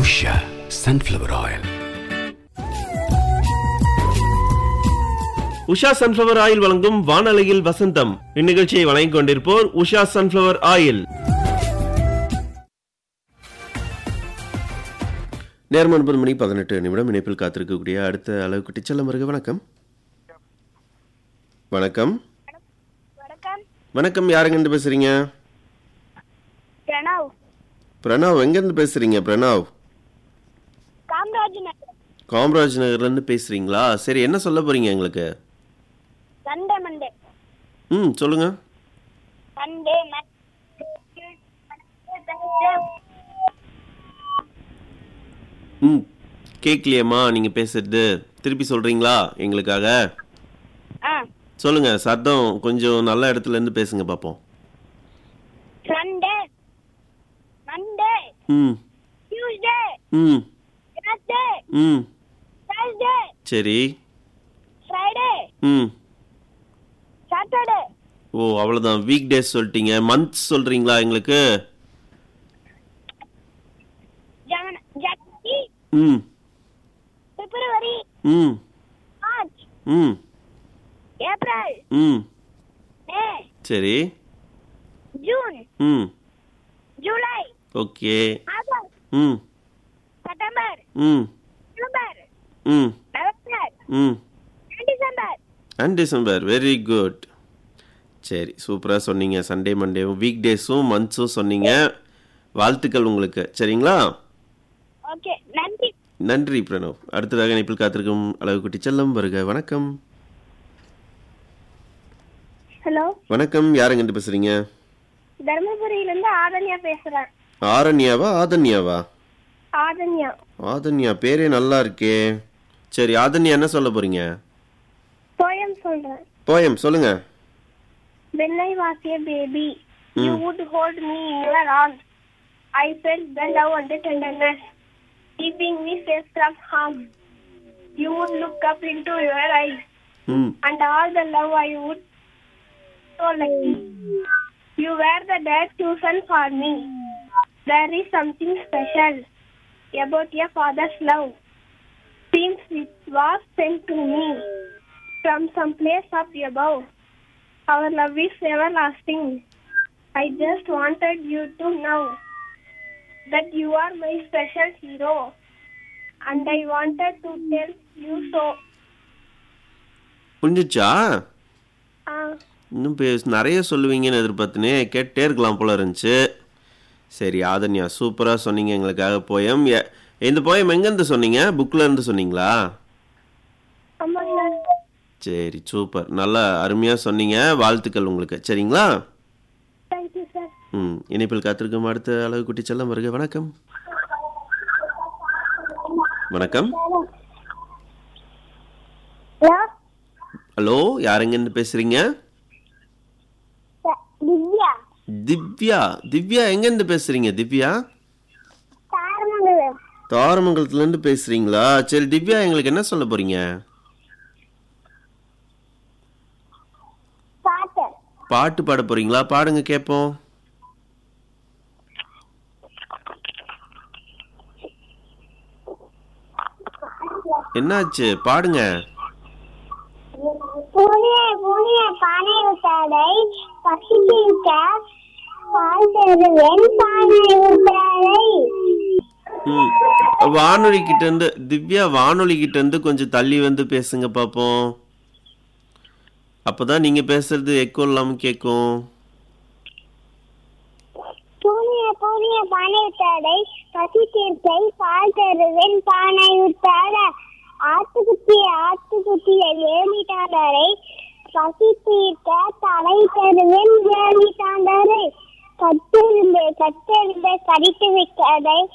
Usha sunflower oil Usha sunflower oil வழங்கும் வானலையில் வசந்தம் இந்நிகழ்ச்சியை வழங்கிக் கொண்டிருப்போர் உஷா சன்ஃப்ளவர் ஆயில் நேரம் ஒன்பது மணி பதினெட்டு நிமிடம் இணைப்பில் காத்திருக்கக்கூடிய அடுத்த அளவுக்கு டிச்சல்லம் வருக வணக்கம் வணக்கம் வணக்கம் வணக்கம் யாருங்கிருந்து பேசுறீங்க பிரணவ் பிரணவ் எங்கேருந்து பேசுறீங்க பிரணவ் காமராஜ் நகர் காமராஜ் நகர்லேருந்து பேசுறீங்களா சரி என்ன சொல்ல போறீங்க எங்களுக்கு சண்டே மண்டே ம் சொல்லுங்க சண்டே ம் கேட்கலையம்மா நீங்க பேசுறது திருப்பி சொல்றீங்களா எங்களுக்காக ஆ சொல்லுங்க சத்தம் கொஞ்சம் நல்ல இடத்துல இருந்து பேசுங்க பார்ப்போம் Sunday Monday hmm Tuesday hmm Wednesday hmm Thursday சரி ஃப்ரைடே ம் சாட்டர்டே ஓ அவ்வளோதான் வீக் டேஸ் சொல்லிட்டீங்க மந்த்ஸ் சொல்றீங்களா எங்களுக்கு ஜன ஜனவரி ம் பிப்ரவரி ம் மார்ச் ம் ஏப்ரல் ம் மே சரி June hmm July okay August hmm September hmm November hmm November hmm December and December very good சரி சூப்பராக சொன்னீங்க சண்டே மண்டேவும் வீக் டேஸும் மந்த்ஸும் சொன்னீங்க வாழ்த்துக்கள் உங்களுக்கு சரிங்களா ஓகே நன்றி நன்றி பிரணவ் அடுத்ததாக இணைப்பில் காத்திருக்கும் அளவுக்குட்டி செல்லம் வருக வணக்கம் ஹலோ வணக்கம் யாருங்கிட்டு பேசுறீங்க தருமபுரியிலேருந்து ஆதன்யா பேசுகிறேன் ஆரண்யாவா ஆதன்யாவா ஆதன்யா ஆதன்யா பேரே நல்லா இருக்கே சரி ஆதன்யா என்ன சொல்ல போறீங்க போயம் சொல்கிறேன் போயம் சொல்லுங்க When I was a baby, you would hold me in your arms. I felt the love and the tenderness, keeping me safe from harm. You would look up into your eyes, ம் and all the love I would so like me. You were the dad chosen for me. There is something special about your father's love. Seems it was sent to me from some place up above. Our love is everlasting. I just wanted you to know that you are my special hero. And I wanted to tell you so. புரிஞ்சிச்சா Uh, இன்னும் பே நிறைய சொல்லுவீங்கன்னு எதிர்பார்த்தனே கேட்டே இருக்கலாம் போல இருந்துச்சு சரி ஆதன்யா சூப்பராக சொன்னீங்க எங்களுக்காக போயம் எ- இந்த போயம் எங்கேருந்து சொன்னீங்க புக்கில் இருந்து சொன்னீங்களா ஆமாங்க சரி சூப்பர் நல்லா அருமையாக சொன்னீங்க வாழ்த்துக்கள் உங்களுக்கு சரிங்களா தேங்க்யூ சார் ம் இணைப்பில் காத்திருக்கும் அடுத்த அளவு குட்டி செல்லம் வருக வணக்கம் வணக்கம் ஹலோ ஹலோ யாருங்கன்னு பேசுறீங்க திவ்யா திவ்யா திவ்யா எங்கேருந்து பேசுறீங்க திவ்யா தாரமங்கலம் தாரமங்கலத்துலேருந்து பேசுறீங்களா சரி திவ்யா எங்களுக்கு என்ன சொல்ல போறீங்க பாட்டு பாட்டு பாட போறீங்களா பாடுங்க கேட்போம் என்னாச்சு பாடுங்க புனிய புனிய பானை விட்டாடை பசித்திருக்க பால் தருவேன் பானை விட்டாடை ம் வானொலி கிட்ட இருந்து திவ்யா வானொலி கிட்ட இருந்து கொஞ்சம் தள்ளி வந்து பேசுங்க பாப்போம் அப்பதான் நீங்க பேசுறது எக்கோ இல்லாம கேட்கும் புனிய புனிய பானை விட்டாடை பசித்திருக்கை பால் தருவேன் பானை விட்டாட ஆட்டுக்குட்டி ஆட்டுக்குட்டியை ஏமிட்டாடரை பசி தீர்க்க தலை தருவேன் ஏமிட்டாண்டரை கட்டெரும்பே கட்டெரும்பே கடித்து விட்டதை